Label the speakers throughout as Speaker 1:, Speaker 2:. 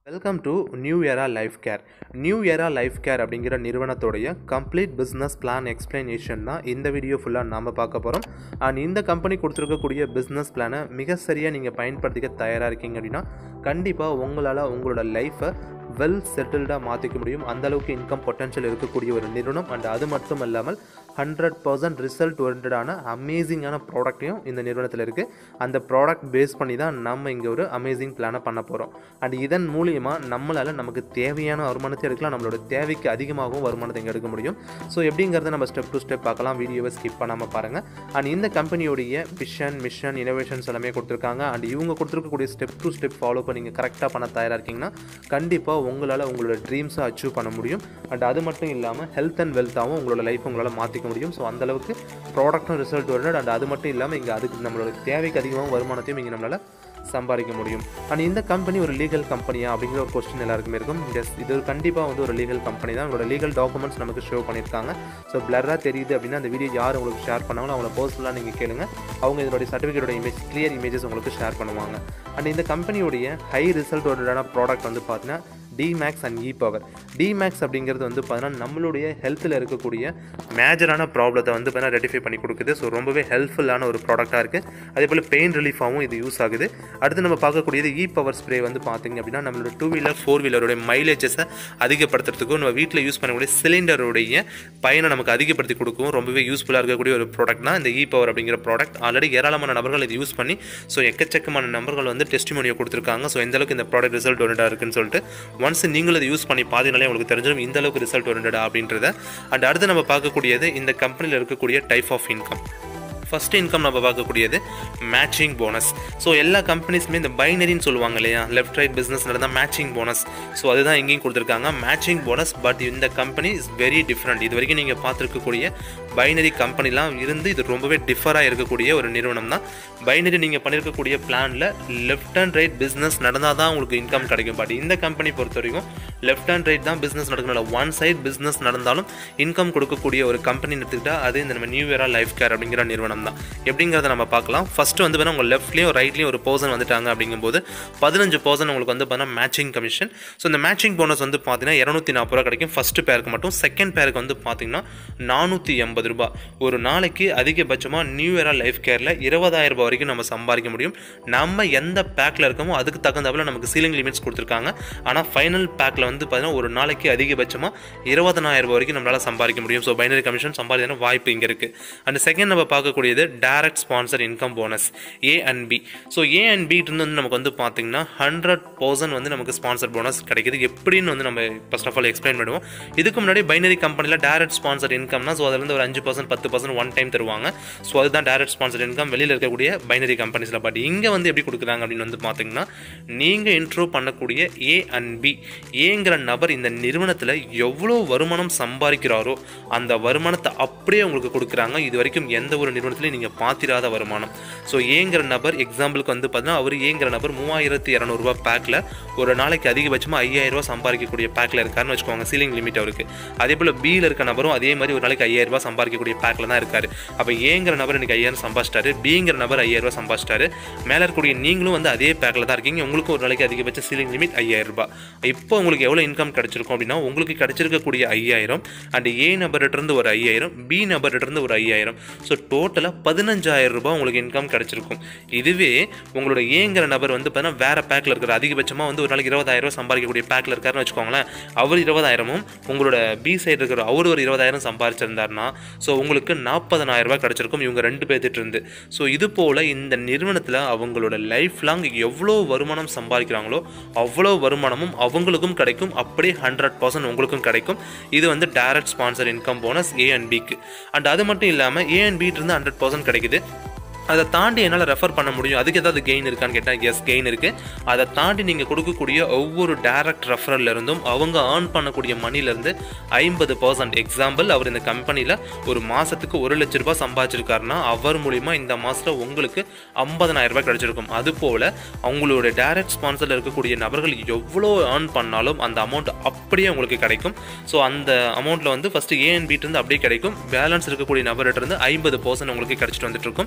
Speaker 1: welcome to New Era Life Care New Era Life Care அப்படிங்கிற நிறுவனத்தோடைய complete business plan explanation தான் இந்த video ஃபுல்லாக நாம் பார்க்க போகிறோம் அண்ட் இந்த கம்பெனி கொடுத்துருக்கக்கூடிய பிஸ்னஸ் பிளானை மிக சரியாக நீங்கள் பயன்படுத்திக்க தயாராக இருக்கீங்க அப்படின்னா கண்டிப்பாக உங்களால் உங்களோட லைஃப்பை வெல் செட்டில்டாக மாற்றிக்க முடியும் அந்த அளவுக்கு இன்கம் பொட்டன்ஷியல் இருக்கக்கூடிய ஒரு நிறுவனம் அண்ட் அது மட்டும் இல்லாமல் ஹண்ட்ரட் பர்சன்ட் ரிசல்ட் ஓரியன்டான அமேசிங்கான ப்ராடக்ட்டையும் இந்த நிறுவனத்தில் இருக்குது அந்த ப்ராடக்ட் பேஸ் பண்ணி தான் நம்ம இங்கே ஒரு அமேசிங் பிளானை பண்ண போகிறோம் அண்ட் இதன் மூலியமாக நம்மளால் நமக்கு தேவையான வருமானத்தை எடுக்கலாம் நம்மளோட தேவைக்கு அதிகமாகவும் வருமானத்தை இங்கே எடுக்க முடியும் ஸோ எப்படிங்கிறத நம்ம ஸ்டெப் டு ஸ்டெப் பார்க்கலாம் வீடியோவை ஸ்கிப் பண்ணாமல் பாருங்கள் அண்ட் இந்த கம்பெனியோடைய விஷன் மிஷன் இனோவேஷன்ஸ் எல்லாமே கொடுத்துருக்காங்க அண்ட் இவங்க கொடுத்துருக்கக்கூடிய ஸ்டெப் டு ஸ்டெப் ஃபாலோ பண்ணி நீங்கள் கரெக்டாக பண்ண தயாராக இருக்கீங்கன்னா கண்டிப்பாக உங்களால் உங்களோட ட்ரீம்ஸை அச்சீவ் பண்ண முடியும் அண்ட் அது மட்டும் இல்லாமல் ஹெல்த் அண்ட் வெல்த்தாகவும் உங்களோட லைஃப் உங்களால் மாற்றிக்க முடியும் ஸோ அந்தளவுக்கு ப்ராடக்ட்டும் ரிசல்ட் வருது அண்ட் அது மட்டும் இல்லாமல் இங்கே அதுக்கு நம்மளோட தேவைக்கு அதிகமாக வருமானத்தையும் இங்கே நம்மளால் சம்பாதிக்க முடியும் அண்ட் இந்த கம்பெனி ஒரு லீகல் கம்பெனியா அப்படிங்கிற ஒரு கொஸ்டின் எல்லாருக்குமே இருக்கும் எஸ் இது ஒரு கண்டிப்பாக வந்து ஒரு லீகல் கம்பெனி தான் உங்களோட லீகல் டாக்குமெண்ட்ஸ் நமக்கு ஷோ பண்ணியிருக்காங்க ஸோ பிளராக தெரியுது அப்படின்னா அந்த வீடியோ யார் உங்களுக்கு ஷேர் பண்ணாங்களோ அவங்கள பர்சனலாக நீங்கள் கேளுங்க அவங்க இதோடைய சர்டிஃபிகேட்டோட இமேஜ் கிளியர் இமேஜஸ் உங்களுக்கு ஷேர் பண்ணுவாங்க அண்ட் இந்த கம்பெனியோடைய ஹை ரிசல்ட் ஓரியான ப்ராடக்ட் வந்து பார்த்தீங்கன்னா Dmax and E power Dmax அப்படிங்கிறது வந்து பார்த்தீங்கன்னா நம்மளுடைய ஹெல்த்தில் இருக்கக்கூடிய மேஜரான ப்ராப்ளத்தை வந்து பார்த்தீங்கன்னா ரெட்டிஃபை பண்ணி கொடுக்குது ஸோ ரொம்பவே ஹெல்ப்ஃபுல்லான ஒரு ப்ராடக்ட்டாக இருக்குது அதே போல் பெயின் ரிலீஃபாகவும் இது யூஸ் ஆகுது அடுத்து நம்ம பார்க்கக்கூடியது இ பவர் ஸ்ப்ரே வந்து பார்த்திங்க அப்படின்னா நம்மளோட டூ வீலர் ஃபோர் வீலருடைய மைலேஜஸை அதிகப்படுத்துறதுக்கும் நம்ம வீட்டில் யூஸ் பண்ணக்கூடிய சிலிண்டருடைய பயனை நமக்கு அதிகப்படுத்தி கொடுக்கும் ரொம்பவே யூஸ்ஃபுல்லாக இருக்கக்கூடிய ஒரு ப்ராடக்ட் தான் இந்த இ பவர் அப்படிங்கிற ப்ராடக்ட் ஆல்ரெடி ஏராளமான நபர்கள் இது யூஸ் பண்ணி ஸோ எக்கச்சக்கமான நபர்கள் வந்து டெஸ்டிமோனியை கொடுத்துருக்காங்க ஸோ எந்த அளவுக்கு இந்த ப்ராடக்ட் ரிசல்ட் ஓரியண்டாக இருக்குன்னு சொல்லிட்டு ஒன்ஸ் நீங்களும் அதை யூஸ் பண்ணி பாதினாலே உங்களுக்கு தெரிஞ்சிடும் இந்த அளவுக்கு ரிசல்ட் ஓரியண்டா அப்படின்றத அண்ட் அடுத்து நம்ம பார்க்கக்கூடியது இந்த கம்பெனியில் இருக்கக்கூடிய type of income first income நம்ம பார்க்கக்கூடியது மேட்சிங் போனஸ் ஸோ எல்லா கம்பெனிஸுமே இந்த பைனரின்னு சொல்லுவாங்க இல்லையா லெஃப்ட் ரைட் பிஸ்னஸ் நடந்தால் மேட்சிங் போனஸ் ஸோ அதுதான் இங்கேயும் கொடுத்துருக்காங்க மேட்சிங் போனஸ் பட் இந்த கம்பெனி இஸ் வெரி டிஃப்ரெண்ட் இது வரைக்கும் நீங்கள் பார்த்துருக்கக்கூடிய பைனரி கம்பெனிலாம் இருந்து இது ரொம்பவே டிஃபராக இருக்கக்கூடிய ஒரு நிறுவனம் தான் பைனரி நீங்கள் பண்ணியிருக்கக்கூடிய பிளானில் லெஃப்ட் அண்ட் ரைட் பிஸ்னஸ் நடந்தால் தான் உங்களுக்கு இன்கம் கிடைக்கும் பட் இந்த கம்பெனி பொறுத்த வரைக்கும் லெஃப்ட் அண்ட் ரைட் தான் பிஸ்னஸ் நடக்கணும் ஒன் சைட் பிஸ்னஸ் நடந்தாலும் இன்கம் கொடுக்கக்கூடிய ஒரு கம்பெனி எடுத்துக்கிட்டால் அது இந்த நம்ம நியூ இயரா லைஃப் கேர் அப்படிங்கிற நிறுவனம் தான் எப்படிங்கிறத நம்ம பார்க்கலாம் ஃபஸ்ட்டு வந்து பார்த்தீங்கன்னா உங்கள் லெஃப்ட்லேயும் ரைட்லேயும் ஒரு பர்சன் வந்துட்டாங்க அப்படிங்கும்போது பதினஞ்சு பர்சன் உங்களுக்கு வந்து பார்த்தீங்கன்னா மேட்சிங் கமிஷன் ஸோ இந்த மேட்சிங் போனஸ் வந்து பார்த்தீங்கன்னா இரநூத்தி நாற்பது ரூபா கிடைக்கும் ஃபஸ்ட்டு பேருக்கு மட்டும் செகண்ட் பேருக்கு வந்து பார்த்தீங்கன்னா நானூற்றி எண்பது ரூபா ஒரு நாளைக்கு அதிகபட்சமாக நியூ இயரா லைஃப் கேரில் இருபதாயிரம் ரூபாய் வரைக்கும் நம்ம சம்பாதிக்க முடியும் நம்ம எந்த பேக்கில் இருக்கமோ அதுக்கு தகுந்தாப்பில் நமக்கு சீலிங் லிமிட்ஸ் கொடுத்துருக்காங்க ஆனால் ஃபைனல் பேக்கில் வந்து பார்த்தீங்கன்னா ஒரு நாளைக்கு அதிகபட்சமாக இருபதனாயிரம் ரூபாய் வரைக்கும் நம்மளால் சம்பாதிக்க முடியும் ஸோ பைனரி கமிஷன் சம்பாதிக்க வாய்ப்பு இங்கே இருக்குது அண்ட் செகண்ட் நம்ம பார்க்கக்கூடியது direct sponsor income bonus A and B so A and B இருந்து வந்து நமக்கு வந்து பார்த்தீங்கன்னா ஹண்ட்ரட் பர்சன்ட் வந்து நமக்கு ஸ்பான்சர் போனஸ் கிடைக்குது எப்படின்னு வந்து நம்ம ஃபர்ஸ்ட் ஆஃப் ஆல் எக்ஸ்பிளைன் பண்ணுவோம் இதுக்கு முன்னாடி பைனரி கம்பெனியில் டேரக்ட் ஸ்பான்சர் இன்கம்னா ஸோ அதுலேருந்து ஒரு அஞ்சு பர்சன்ட் பத்து பர்சன்ட் ஒன் டைம் தருவாங்க ஸோ அதுதான் டேரக்ட் ஸ்பான்சர் இன்கம் வெளியில் இருக்கக்கூடிய பைனரி கம்பெனிஸில் பட் இங்கே வந்து எப்படி கொடுக்குறாங்க அப்படின்னு வந்து பார்த்தீங்கன்னா நீங்கள் இன்ட்ரோ பண்ணக்கூடிய ஏ அண்ட் பி ஏங்கிற நபர் இந்த நிறுவனத்தில் எவ்வளோ வருமானம் சம்பாதிக்கிறாரோ அந்த வருமானத்தை அப்படியே உங்களுக்கு கொடுக்குறாங்க இது வரைக்கும் எந்த ஒரு நிறுவனத்திலையும் நீங்கள் பார்த்திராத வருமானம் ஸோ ஏங்கிற நபர் எக்ஸாம்பிளுக்கு வந்து பார்த்தீங்கன்னா அவர் ஏங்கிற நபர் மூவாயிரத்து இரநூறுபா பேக்கில் ஒரு நாளைக்கு அதிகபட்சமாக ஐயாயிரம் ரூபாய் சம்பாதிக்கக்கூடிய பேக்கில் இருக்காருன்னு வச்சுக்கோங்க சீலிங் லிமிட் அவருக்கு அதே போல் பியில் இருக்க நபரும் அதே மாதிரி ஒரு நாளைக்கு ஐயாயிரம் ரூபாய் சம்பாதிக்கக்கூடிய பேக்கில் தான் இருக்காரு அப்போ ஏங்கிற நபர் எனக்கு ஐயாயிரம் சம்பாதிச்சிட்டாரு பிங்கிற நபர் ஐயாயிரம் ரூபாய் சம்பாதிச்சிட்டாரு மேலே இருக்கக்கூடிய நீங்களும் வந்து அதே பேக்கில் தான் இருக்கீங்க உங்களுக்கு ஒரு நாளைக்கு அதிகபட்ச சீலிங் லிமிட் ஐயாயிரம் ரூபாய் இப்போ உங்களுக்கு எவ்வளோ இன்கம் கிடைச்சிருக்கும் அப்படின்னா உங்களுக்கு கிடைச்சிருக்கக்கூடிய ஐயாயிரம் அண்ட் ஏ நபர்கிட்டருந்து ஒரு ஐயாயிரம் பி நபர்கிட்டருந்து ஒரு ஐயாயிரம் ஸோ டோட்டலாக பதினஞ்சாயிரம் ரூபாய் உங்களுக்கு இன்கம் கிடைச்சிருக்கும் இதுவே உங்களோட ஏங்கிற நபர் வந்து பார்த்தீங்கன்னா வேற பேக்கில் இருக்கிற அதிகபட்சமாக வந்து ஒரு நாளைக்கு இருபதாயிரம் ரூபாய் சம்பாதிக்கக்கூடிய பேக்கில் இருக்காருன்னு வச்சுக்கோங்களேன் அவர் இருபதாயிரமும் உங்களோட பி சைடு இருக்கிற அவர் ஒரு இருபதாயிரம் சம்பாதிச்சிருந்தாருன்னா ஸோ உங்களுக்கு நாற்பதனாயிரம் ரூபாய் கிடைச்சிருக்கும் இவங்க ரெண்டு பேர்த்திட்டு இருந்து ஸோ இது போல் இந்த நிறுவனத்தில் அவங்களோட லைஃப் லாங் எவ்வளோ வருமானம் சம்பாதிக்கிறாங்களோ அவ்வளோ வருமானமும் அவங்களுக்கும் கிடைக்கும் அப்படியே ஹண்ட்ரட் பர்சன்ட் உங்களுக்கும் கிடைக்கும் இது வந்து direct sponsor income bonus A and பிக்கு அண்ட் அது மட்டும் இல்லாமல் ஏ அண்ட் பிட்டு இருந்து ஹண்ட்ரட் பர்சன்ட் கிடைக்குது அதை தாண்டி என்னால் ரெஃபர் பண்ண முடியும் அதுக்கு ஏதாவது கெயின் இருக்கான்னு கேட்டால் எஸ் கெயின் இருக்குது அதை தாண்டி நீங்கள் கொடுக்கக்கூடிய ஒவ்வொரு டேரக்ட் ரெஃபரல் இருந்தும் அவங்க ஏர்ன் பண்ணக்கூடிய மணிலேருந்து ஐம்பது பர்சன்ட் எக்ஸாம்பிள் அவர் இந்த கம்பெனியில் ஒரு மாதத்துக்கு ஒரு லட்ச ரூபாய் சம்பாதிச்சிருக்காருன்னா அவர் மூலிமா இந்த மாதத்தில் உங்களுக்கு ஐம்பதனாயிரம் ரூபாய் கிடைச்சிருக்கும் அதுபோல் அவங்களோட டேரக்ட் ஸ்பான்சரில் இருக்கக்கூடிய நபர்கள் எவ்வளோ ஏர்ன் பண்ணாலும் அந்த அமௌண்ட் அப்படியே உங்களுக்கு கிடைக்கும் ஸோ அந்த அமௌண்ட்டில் வந்து ஃபஸ்ட்டு ஏஎன் இருந்து அப்படியே கிடைக்கும் பேலன்ஸ் இருக்கக்கூடிய நபர்கிட்ட இருந்து ஐம்பது பர்சன்ட் உங்களுக்கு கிடைச்சிட்டு வந்துட்டு இருக்கும் ஸோ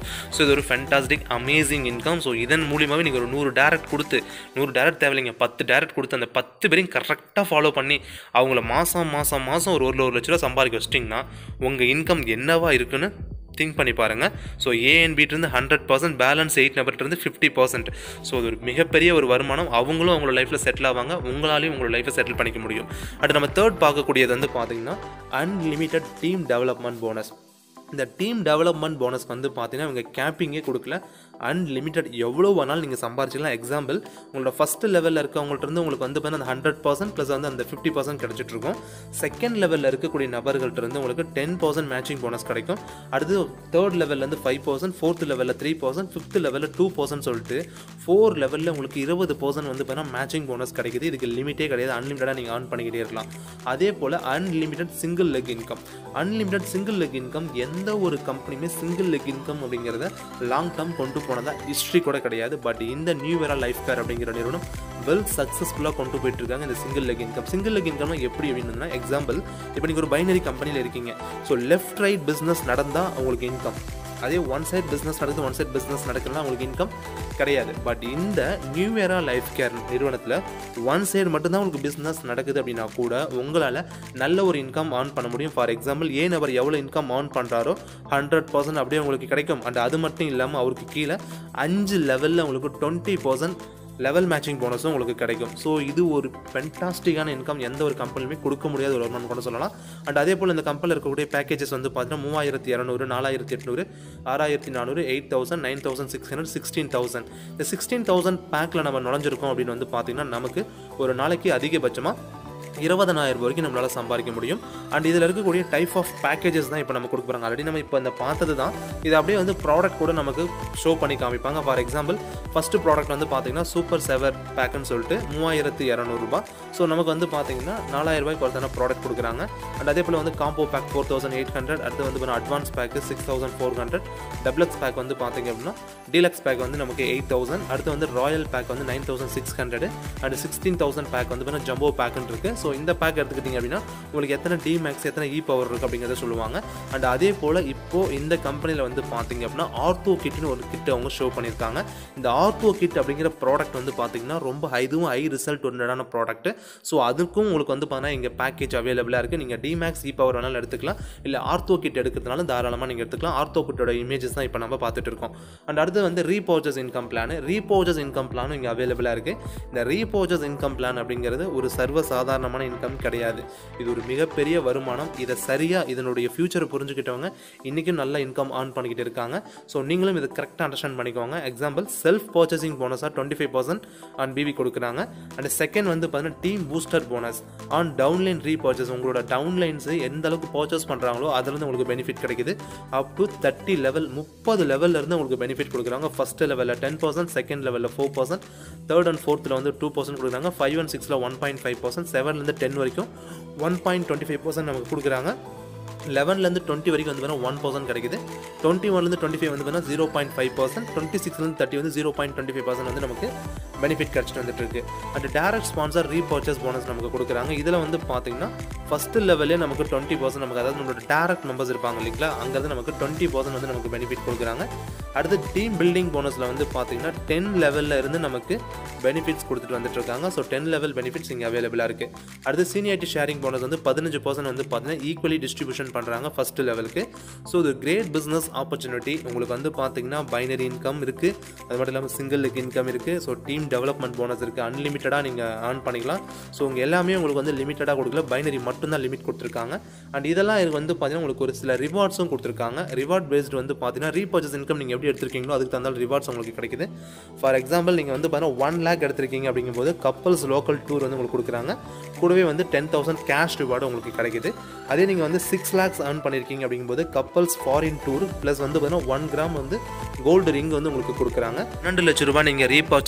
Speaker 1: இது ஒரு ஃபென்டாஸ்டிக் அமேசிங் இன்கம் ஸோ இதன் மூலியமாகவே நீங்கள் ஒரு நூறு டேரக்ட் கொடுத்து நூறு டேரக்ட் தேவையில்லைங்க பத்து டேரக்ட் கொடுத்து அந்த பத்து பேரையும் கரெக்டாக ஃபாலோ பண்ணி அவங்கள மாதம் மாதம் மாதம் ஒரு ஒரு லட்ச ரூபா சம்பாதிக்க வச்சிட்டிங்கன்னா உங்கள் இன்கம் என்னவா இருக்குன்னு திங்க் பண்ணி பாருங்கள் ஸோ ஏஎன்பிட்டிருந்து ஹண்ட்ரட் பர்சன்ட் பேலன்ஸ் எயிட் நம்பர்லேருந்து ஃபிஃப்டி பர்சன்ட் ஸோ அது ஒரு மிகப்பெரிய ஒரு வருமானம் அவங்களும் அவங்களோட லைஃப்பில் செட்டில் ஆவாங்க உங்களாலையும் உங்களோட லைஃப்பை செட்டில் பண்ணிக்க முடியும் அடுத்து நம்ம தேர்ட் பார்க்கக்கூடியது வந்து பார்த்தீங்கன்னா அன்லிமிட்டட் டீம் டெவலப்மெண்ட் போனஸ் இந்த டீம் டெவலப்மெண்ட் போனஸ் வந்து பார்த்தீங்கன்னா இவங்க கேப்பிங்கே கொடுக்கல அன்லிமிட்டட் எவ்வளோ வேணாலும் நீங்கள் சம்பாரிச்சிக்கலாம் எக்ஸாம்பிள் உங்களோட ஃபஸ்ட்டு லெவலில் இருக்கவங்கள்ட்ட இருந்து உங்களுக்கு வந்து பார்த்தீங்கன்னா அந்த ஹண்ட்ரட் பர்சன்ட் ப்ளஸ் வந்து அந்த ஃபிஃப்டி பர்சன்ட் கிடச்சிட்ருக்கும் செகண்ட் லெவலில் இருக்கக்கூடிய நபர்கள்ட்ட இருந்து உங்களுக்கு டென் பர்சன்ட் மேட்சிங் போனஸ் கிடைக்கும் அடுத்து தேர்ட் லெவல்லேருந்து ஃபைவ் பர்சன்ட் ஃபோர்த் லெவலில் த்ரீ பர்சன்ட் ஃபிஃப்த் லெவலில் டூ பர்சன்ட் சொல்லிட்டு ஃபோர் லெவலில் உங்களுக்கு இருபது பர்சன்ட் வந்து பார்த்தீங்கன்னா மேட்சிங் போனஸ் கிடைக்குது இதுக்கு லிமிட்டே கிடையாது அன்லிமிட்டடாக நீங்கள் ஆன் பண்ணிக்கிட்டே இருக்கலாம் அதே போல் unlimited single leg income unlimited single leg income எந்த ஒரு கம்பெனியுமே சிங்கிள் லெக் இன்கம் அப்படிங்கிறத லாங் டேர்ம் கொண்டு போனதா ஹிஸ்ட்ரி கூட கிடையாது பட் இந்த நியூ வேரா லைஃப் கேர் அப்படிங்கிற நிறுவனம் வெல் சக்ஸஸ்ஃபுல்லாக கொண்டு போயிட்டு இருக்காங்க இந்த single leg income single leg income எப்படி அப்படின்னா எக்ஸாம்பிள் இப்போ நீங்கள் ஒரு பைனரி கம்பெனியில் இருக்கீங்க ஸோ லெஃப்ட் ரைட் பிஸ்னஸ் நடந்தால் உங்களுக்கு இன்கம் அதே ஒன் சைட் பிஸ்னஸ் நடக்குது ஒன் சைட் பிஸ்னஸ் நடக்குதுன்னா உங்களுக்கு இன்கம் கிடையாது பட் இந்த நியூ இயரா லைஃப் கேர் நிறுவனத்தில் ஒன் சைடு மட்டும்தான் உங்களுக்கு பிஸ்னஸ் நடக்குது அப்படின்னா கூட உங்களால் நல்ல ஒரு இன்கம் ஆன் பண்ண முடியும் ஃபார் எக்ஸாம்பிள் ஏ நபர் எவ்வளோ இன்கம் ஆன் பண்ணுறாரோ ஹண்ட்ரட் பர்சன்ட் அப்படியே உங்களுக்கு கிடைக்கும் அண்ட் அது மட்டும் இல்லாமல் அவருக்கு கீழே அஞ்சு லெவலில் உங்களுக்கு டுவெண்ட்டி பர்சன்ட் லெவல் மேட்சிங் போனஸும் உங்களுக்கு கிடைக்கும் ஸோ இது ஒரு ஃபென்டாஸ்டிக்கான இன்கம் எந்த ஒரு கம்பெனியுமே கொடுக்க முடியாத ஒரு வருமானம் கூட சொல்லலாம் அண்ட் அதே போல் இந்த கம்பெனியில் இருக்கக்கூடிய பேக்கேஜஸ் வந்து பார்த்தீங்கன்னா மூவாயிரத்தி இரநூறு நாலாயிரத்தி எட்நூறு ஆறாயிரத்தி நானூறு eight thousand nine thousand six hundred sixteen thousand இந்த சிக்ஸ்டீன் தௌசண்ட் பேக்கில் நம்ம நுழைஞ்சிருக்கோம் அப்படின்னு வந்து பார்த்தீங்கன்னா நமக்கு ஒரு நாளைக்கு அதிகபட்சமாக இருபதனாயிரம் வரைக்கும் நம்மளால் சம்பாதிக்க முடியும் அண்ட் இதில் இருக்கக்கூடிய டைப் ஆஃப் பேக்கேஜஸ் தான் இப்போ நம்ம கொடுக்க போகிறாங்க ஆல்ரெடி நம்ம இப்போ இந்த பார்த்தது தான் இது அப்படியே வந்து ப்ராடக்ட் கூட நமக்கு ஷோ பண்ணி காமிப்பாங்க ஃபார் எக்ஸாம்பிள் ஃபஸ்ட்டு ப்ராடக்ட் வந்து பார்த்தீங்கன்னா சூப்பர் செவர் பேக்குன்னு சொல்லிட்டு மூவாயிரத்து இரநூறுபா ஸோ நமக்கு வந்து பார்த்தீங்கன்னா நாலாயிரம் ரூபாய்க்கு ஒருத்தான ப்ராடக்ட் கொடுக்குறாங்க அண்ட் அதே போல் வந்து combo pack four thousand eight hundred அடுத்து வந்து advance pack six thousand four hundred double x pack வந்து பார்த்தீங்க அப்படின்னா டீலக்ஸ் பேக் வந்து நமக்கு எயிட் தௌசண்ட் அடுத்து வந்து ராயல் பேக் வந்து nine thousand six hundred and sixteen thousand pack வந்து பார்த்தீங்கன்னா ஜம்போ பேக்குன்னு இருக்குது ஸோ இந்த பேக் எடுத்துக்கிட்டிங்க அப்படின்னா உங்களுக்கு எத்தனை டி மேக்ஸ் எத்தனை இ பவர் இருக்குது அப்படிங்கிறத சொல்லுவாங்க அண்ட் அதே போல் இப்போது இந்த கம்பெனியில் வந்து பார்த்தீங்க அப்படின்னா ஆர்த்தோ கிட்னு ஒரு கிட் அவங்க ஷோ பண்ணியிருக்காங்க இந்த ஆர்த்தோ கிட் அப்படிங்கிற ப்ராடக்ட் வந்து பார்த்தீங்கன்னா ரொம்ப இதுவும் ஹை ரிசல்ட் ஒன்றான ப்ராடக்ட் ஸோ அதுக்கும் உங்களுக்கு வந்து பார்த்தீங்கன்னா இங்கே பேக்கேஜ் அவைலபிளாக இருக்குது நீங்கள் டி மேக்ஸ் இ பவர் வேணாலும் எடுத்துக்கலாம் இல்லை ஆர்த்தோ கிட் எடுக்கிறதுனால தாராளமாக நீங்கள் எடுத்துக்கலாம் ஆர்த்தோ கிட்டோட இமேஜஸ் தான் இப்போ நம்ம பார்த்துட்டு இருக்கோம் அண்ட் அடுத்து வந்து repurchase income plan repurchase income பிளானும் இங்கே அவைலபிளாக இருக்குது இந்த ரீபோர்ச்சஸ் இன்கம் பிளான் அப்படிங்கிறது ஒரு சர்வ சாதாரணமான இன்கம் கிடையாது இது ஒரு மிகப்பெரிய வருமானம் இதை சரியாக இதனுடைய ஃபியூச்சரை புரிஞ்சுக்கிட்டவங்க இன்றைக்கும் நல்ல இன்கம் ஆன் பண்ணிக்கிட்டு இருக்காங்க ஸோ நீங்களும் இதை கரெக்டாக அண்டர்ஸ்டாண்ட் பண்ணிக்கோங்க எக்ஸாம்பிள் செல்ஃப் பர்ச்சேசிங் போனஸாக twenty five percent on BP கொடுக்குறாங்க அண்ட் செகண்ட் வந்து பார்த்தீங்கன்னா team booster bonus on downline repurchase உங்களோட டவுன்லைன்ஸு எந்த அளவுக்கு பர்ச்சேஸ் பண்ணுறாங்களோ அதுலேருந்து உங்களுக்கு பெனிஃபிட் கிடைக்குது அப் டு தேர்ட்டி லெவல் முப்பது லெவல்ல இருந்து உங்களுக்கு பெனிஃபிட் கொடுக்குறாங்க ஃபர்ஸ்ட் லெவலில் டென் பர்சன்ட் செகண்ட் லெவலில் ஃபோர் பர்சன்ட் தேர்ட் அண்ட் ஃபோர்த்தில் வந்து டூ பர்சன்ட் கொடுக்குறாங்க ஃபைவ் அண்ட் சிக்ஸில் ஒன் பாயிண்ட் ஃபைவ் பர்சன்ட் செவன்லேருந்து டென் வரைக்கும் one point twenty five percent நமக்கு கொடுக்குறாங்க லெவன்லேருந்து டுவெண்ட்டி வரைக்கும் வந்து பார்த்தீங்கன்னா ஒன் பர்சன்ட் கிடைக்குது டுவெண்ட்டி ஒன்லேருந்து டுவெண்ட்டி ஃபைவ் வந்து பார்த்தீங்கன்னா zero point five percent twenty சிக்ஸ்லேருந்து தேர்ட்டி வந்து zero point twenty five percent வந்து நமக்கு பெனிஃபிட் கிடச்சிட்டு வந்துட்டு இருக்கு and direct sponsor repurchase bonus நமக்கு கொடுக்குறாங்க இதில் வந்து பார்த்தீங்கன்னா ஃபஸ்ட்டு லெவலே நமக்கு டுவெண்ட்டி பர்சன்ட் நமக்கு அதாவது நம்மளோட டேரக்ட் மெம்பர்ஸ் இருப்பாங்க இல்லைங்களா அங்கேருந்து நமக்கு டுவெண்ட்டி பர்சன்ட் வந்து நமக்கு பெனிஃபிட் கொடுக்குறாங்க அடுத்து டீம் பில்டிங் போனஸில் வந்து பார்த்தீங்கன்னா டென் லெவலில் இருந்து நமக்கு பெனிஃபிட்ஸ் கொடுத்துட்டு வந்துட்டு இருக்காங்க ஸோ டென் லெவல் பெனிஃபிட்ஸ் இங்கே அவைலபிளாக இருக்குது அடுத்து சீனியாரிட்டி ஷேரிங் போனஸ் வந்து பதினஞ்சு பர்சன்ட் வந்து பார்த்தீங்கன்னா ஈக்குவலி டிஸ்ட்ரிபியூஷன் பண்ணுறாங்க ஃபஸ்ட்டு லெவலுக்கு ஸோ இது கிரேட் பிஸ்னஸ் ஆப்பர்ச்சுனிட்டி உங்களுக்கு வந்து பார்த்தீங்கன்னா பைனரி இன்கம் இருக்குது அது மட்டும் இல்லாமல் சிங்கிள் இன்கம் இருக்குது ஸோ டீம் டெவலப்மெண்ட் போனஸ் இருக்குது அன்லிமிட்டடாக நீங்கள் ஏர்ன் பண்ணிக்கலாம் ஸோ உங்கள் எல்லாமே உங்களுக்கு வந்து லிமிட்டடாக கொடுக்கல பைனரி மட்டும்தான் லிமிட் கொடுத்துருக்காங்க அண்ட் இதெல்லாம் இது வந்து பார்த்தீங்கன்னா உங்களுக்கு ஒரு சில ரிவார்ட்ஸும் கொடுத்துருக்காங்க ரிவார்ட் பேஸ்டு வந்து பார்த்தீங்கன்னா ரீபர்ச்சஸ் இன்கம் நீங்கள் எப்படி எடுத்திருக்கீங்களோ அதுக்கு தந்தால் ரிவார்ட்ஸ் உங்களுக்கு கிடைக்குது ஃபார் எக்ஸாம்பிள் நீங்கள் வந்து பார்த்தீங்கன்னா ஒன் லேக் எடுத்திருக்கீங்க அப்படிங்கும்போது கப்பல்ஸ் லோக்கல் டூர் வந்து உங்களுக்கு கொடுக்குறாங்க கூடவே வந்து டென் தௌசண்ட் கேஷ் ரிவார்டு உங்களுக்கு கிடைக்குது அதே நீங்கள் வந்து சிக்ஸ் லேக்ஸ் ஏர்ன் பண்ணியிருக்கீங்க அப்படிங்கும்போது கப்பல்ஸ் ஃபாரின் டூர் ப்ளஸ் வந்து பார்த்தீங்கன்னா ஒன் கிராம் வந்து கோல்டு ரிங் வந்து உங்களுக்கு கொடுக்குறாங்க ரெண்டு லட்ச ரூபாய் நீங்கள் ரீபர்ச்சஸ் இன்கம்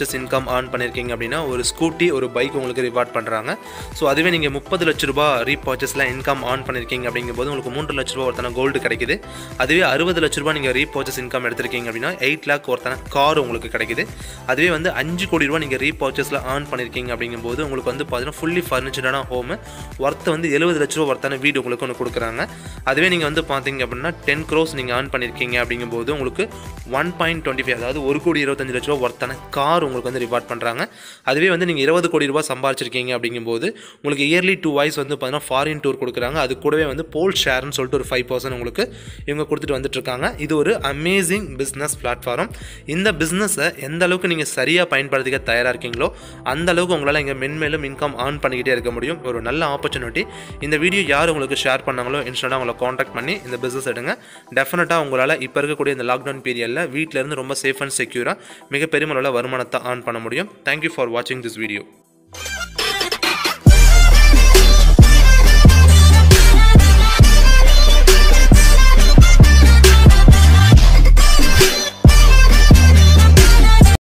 Speaker 1: ஆன் பண்ணியிருக்கீங்க அப்படின்னா ஒரு ஸ்கூட்டி ஒரு பைக் உங்களுக்கு ரிவார்ட் பண்ணுறாங்க ஸோ அதுவே நீங்கள் முப்பது லட்ச ரூபா ரீபர்ச்சேஸில் இன்கம் ஆன் பண்ணியிருக்கீங்க அப்படிங்கும்போது உங்களுக்கு மூன்று லட்ச ரூபா ஒருத்தன கோல்டு கிடைக்குது அதுவே அறுபது லட்ச ரூபா நீங்கள் ரீபர்ச்சேஸ் இன்கம் எடுத்திருக்கீங்க அப்படின்னா எயிட் லேக் ஒருத்தன கார் உங்களுக்கு கிடைக்குது அதுவே வந்து அஞ்சு கோடி ரூபா நீங்கள் ரீபர்ச்சேஸில் ஆன் பண்ணியிருக்கீங்க அப்படிங்கும்போது உங்களுக்கு வந்து பார்த்தீங்கன்னா ஃபுல்லி ஃபர்னிச்சர்டான ஹோமு ஒர்த்து வந்து எழுபது லட்ச ரூபா ஒருத்தான வீடு உங்களுக்கு ஒன்று கொடுக்குறாங்க அதுவே நீங்கள் வந்து பார்த்தீங்க அப்படின்னா டென் க்ரோஸ் நீங்கள் ஆன் பண்ணியிருக்கீங்க அப்படிங்கும்போது உங்களுக்கு ஒன் பாயிண்ட் டுவெண்ட்டி ஃபைவ் அதாவது ஒரு கோடி இருபத்தஞ்சு லட்ச ரூபா ஒர்த்தான கார் உங்களுக்கு வந்து ரிவார்ட் பண்ணுறாங்க அதுவே வந்து நீங்கள் இருபது கோடி ரூபா சம்பாரிச்சிருக்கீங்க அப்படிங்கும்போது உங்களுக்கு இயர்லி டூ வாய்ஸ் வந்து பார்த்தீங்கன்னா ஃபாரின் டூர் கொடுக்குறாங்க அது கூடவே வந்து போல் ஷேர்னு சொல்லிட்டு ஒரு ஃபைவ் பர்சன்ட் உங்களுக்கு இவங்க கொடுத்துட்டு வந்துட்டு இருக்காங்க இது ஒரு அமேசிங் பிஸ்னஸ் பிளாட்ஃபார்ம் இந்த பிஸ்னஸை எந்த அளவுக்கு நீங்கள் சரியாக பயன்படுத்திக்க தயாராக இருக்கீங்களோ அந்த அளவுக்கு உங்களால் இங்கே மென்மேலும் இன்கம் ஆன் பண்ணிக்கிட்டே இருக்க முடியும் ஒரு நல்ல ஆப்பர்ச்சுனிட்டி இந்த வீடியோ யார் உங்களுக்கு ஷேர் பண்ணாங்களோ இன்ஸ்டாக உங்களை காண்டாக்ட் பண்ணி இந்த பிஸ்னஸ் எடுங்க டெஃபினட்டாக உங்களால் இப்போ இருக்கக்கூடிய இந்த லாக்டவுன் பீரியடில் வீட்டிலேருந்து ரொம்ப சேஃப் அண்ட் செக்யூராக மிகப்பெரிய அளவில் வருமானத்தை ஆன் பண்ண முடியும் தேங்க்யூ ஃபார் வாட்சிங் திஸ் வீடியோ